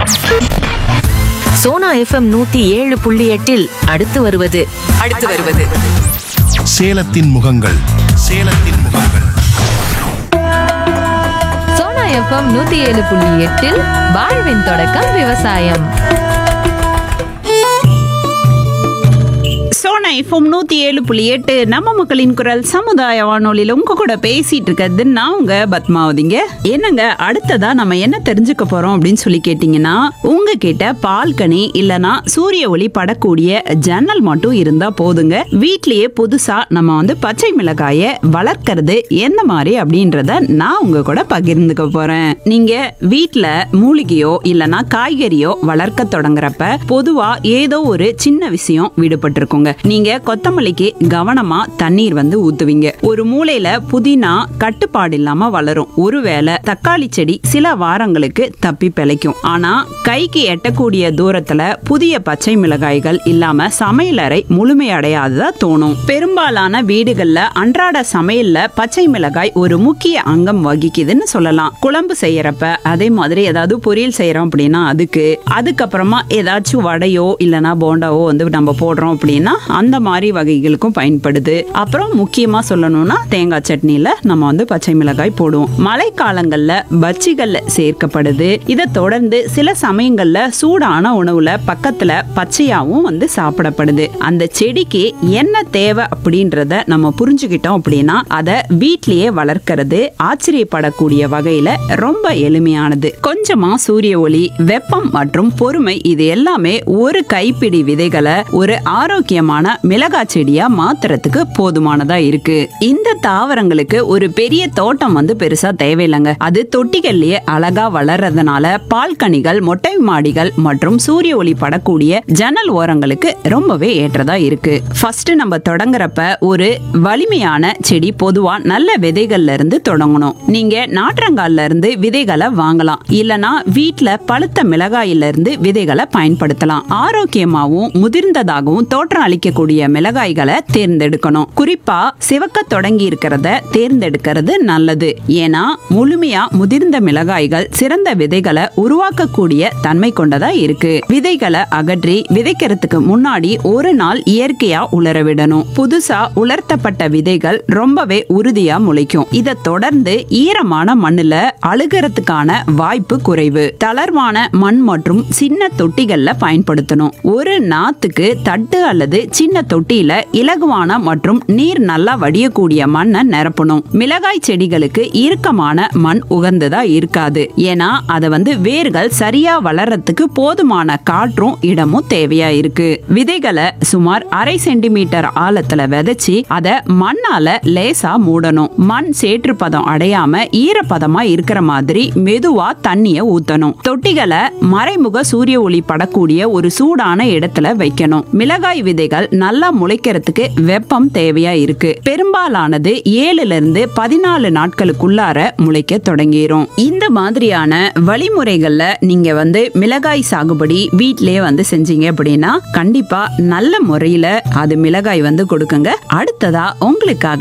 Sona FM நூத்தி ஏழு புள்ளி எட்டில் அடுத்து வருவது அடுத்து வருவது சேலத்தின் முகங்கள் சேலத்தின் முகங்கள் சோனா எஃப்எம் நூத்தி ஏழு புள்ளி எட்டில் வாழ்வின் தொடக்கம் விவசாயம் சோனா எஃப்எம் நூத்தி ஏழு புள்ளி எட்டு நம்ம மக்களின் குரல் சமுதாய வானொலியில உங்க கூட பேசிட்டு இருக்கிறது நான் உங்க பத்மாவதிங்க என்னங்க அடுத்ததா நம்ம என்ன தெரிஞ்சுக்க போறோம் அப்படின்னு சொல்லி கேட்டீங்கன்னா உங்ககிட்ட பால்கனி இல்லனா சூரிய ஒளி படக்கூடிய ஜன்னல் மட்டும் இருந்தா போதுங்க வீட்லயே புதுசா நம்ம வந்து பச்சை மிளகாய வளர்க்கறது எந்த மாதிரி அப்படின்றத நான் உங்க கூட பகிர்ந்துக்க போறேன் நீங்க வீட்ல மூலிகையோ இல்லனா காய்கறியோ வளர்க்க தொடங்குறப்ப பொதுவா ஏதோ ஒரு சின்ன விஷயம் விடுபட்டிருக்குங்க நீங்க கொத்தமல்லிக்கு கவனமா தண்ணீர் வந்து ஊத்துவீங்க ஒரு மூலையில புதினா கட்டுப்பாடு இல்லாம வளரும் ஒருவேளை தக்காளி செடி சில வாரங்களுக்கு தப்பி பிழைக்கும் ஆனா கைக்கு எட்டக்கூடிய தூரத்துல புதிய பச்சை மிளகாய்கள் இல்லாம சமையலறை முழுமையடையாததா தோணும் பெரும்பாலான வீடுகள்ல அன்றாட சமையல்ல பச்சை மிளகாய் ஒரு முக்கிய அங்கம் வகிக்குதுன்னு சொல்லலாம் குழம்பு செய்யறப்ப அதே மாதிரி ஏதாவது பொரியல் செய்யறோம் அப்படின்னா அதுக்கு அதுக்கப்புறமா ஏதாச்சும் வடையோ இல்லனா போண்டாவோ வந்து நம்ம போடுறோம் அப்படின்னா அந்த மாதிரி வகைகளுக்கும் பயன்படுது அப்புறம் முக்கியமா சொல்லணும்னா தேங்காய் சட்னியில நம்ம வந்து பச்சை மிளகாய் போடுவோம் மழை காலங்கள்ல பஜ்ஜிகள்ல சேர்க்கப்படுது இதை தொடர்ந்து சில சமயங்கள்ல சூடான உணவுல பக்கத்துல பச்சையாவும் வந்து சாப்பிடப்படுது அந்த செடிக்கு என்ன தேவை அப்படின்றத நம்ம புரிஞ்சுக்கிட்டோம் அப்படின்னா அதை வீட்லயே வளர்க்கறது ஆச்சரியப்படக்கூடிய வகையில ரொம்ப எளிமையானது கொஞ்சமா சூரிய ஒளி வெப்பம் மற்றும் பொறுமை இது எல்லாமே ஒரு கைப்பிடி விதைகளை ஒரு ஆரோக்கியமான மிளகாய் செடியா மாத்துறதுக்கு போதுமானதா இருக்கு இந்த தாவரங்களுக்கு ஒரு பெரிய தோட்டம் வந்து பெருசா தேவையில்லைங்க அது தொட்டிகள்லயே அழகா வளர்றதுனால பால்கனிகள் மொட்டை மாடிகள் மற்றும் சூரிய ஒளி படக்கூடிய ஜன்னல் ஓரங்களுக்கு ரொம்பவே ஏற்றதா இருக்கு ஃபர்ஸ்ட் நம்ம தொடங்குறப்ப ஒரு வலிமையான செடி பொதுவா நல்ல விதைகள்ல இருந்து தொடங்கணும் நீங்க நாற்றங்கால்ல இருந்து விதைகளை வாங்கலாம் இல்லனா வீட்ல பழுத்த மிளகாயில இருந்து விதைகளை பயன்படுத்தலாம் ஆரோக்கியமாவும் முதிர்ந்ததாகவும் தோற்றம் அளிக்கக்கூடிய மிளகாய்களை தேர்ந்தெடுக்கணும் குறிப்பா சிவக்க தொடங்கி இருக்கிறத தேர்ந்தெடுக்கிறது நல்லது ஏன்னா முழுமையா முதிர்ந்த மிளகாய்கள் சிறந்த விதைகளை உருவாக்கக்கூடிய தன்மை கொண்டதா இருக்கு விதைகளை அகற்றி விதைக்கிறதுக்கு முன்னாடி ஒரு நாள் இயற்கையா உலர விடணும் புதுசா உலர்த்தப்பட்ட விதைகள் ரொம்பவே உறுதியா முளைக்கும் இதை தொடர்ந்து ஈரமான மண்ணுல அழுகிறதுக்கான வாய்ப்பு குறைவு தளர்வான மண் மற்றும் சின்ன தொட்டிகள்ல பயன்படுத்தணும் ஒரு நாத்துக்கு தட்டு அல்லது சின்ன தொட்டியில இலகுவான மற்றும் நீர் நல்லா வடியக்கூடிய மண்ணை நிரப்பணும் மிளகாய் செடிகளுக்கு இறுக்கமான மண் உகந்ததா இருக்காது ஏன்னா அதை வந்து வேர்கள் சரியா வளர்றதுக்கு போதுமான காற்றும் இடமும் தேவையா இருக்கு விதைகளை சுமார் அரை சென்டிமீட்டர் ஆழத்துல விதைச்சு அதை மண்ணால லேசா மூடணும் மண் சேற்றுப்பதம் அடையாம ஈரப்பதமா இருக்கிற மாதிரி மெதுவா தண்ணிய ஊத்தணும் தொட்டிகளை மறைமுக சூரிய ஒளி படக்கூடிய ஒரு சூடான இடத்துல வைக்கணும் மிளகாய் விதைகள் நல்லா முளைக்கிறதுக்கு வெப்பம் தேவையா இருக்கு பெரும்பாலானது ஏழுல இருந்து பதினாலு நாட்களுக்குள்ளார முளைக்க தொடங்கிரும் இந்த மாதிரியான வழிமுறைகள்ல நீங்க வந்து மிளகாய் சாகுபடி வீட்டிலேயே வந்து செஞ்சீங்க அப்படின்னா கண்டிப்பா நல்ல முறையில அது மிளகாய் வந்து கொடுக்குங்க அடுத்ததா உங்களுக்காக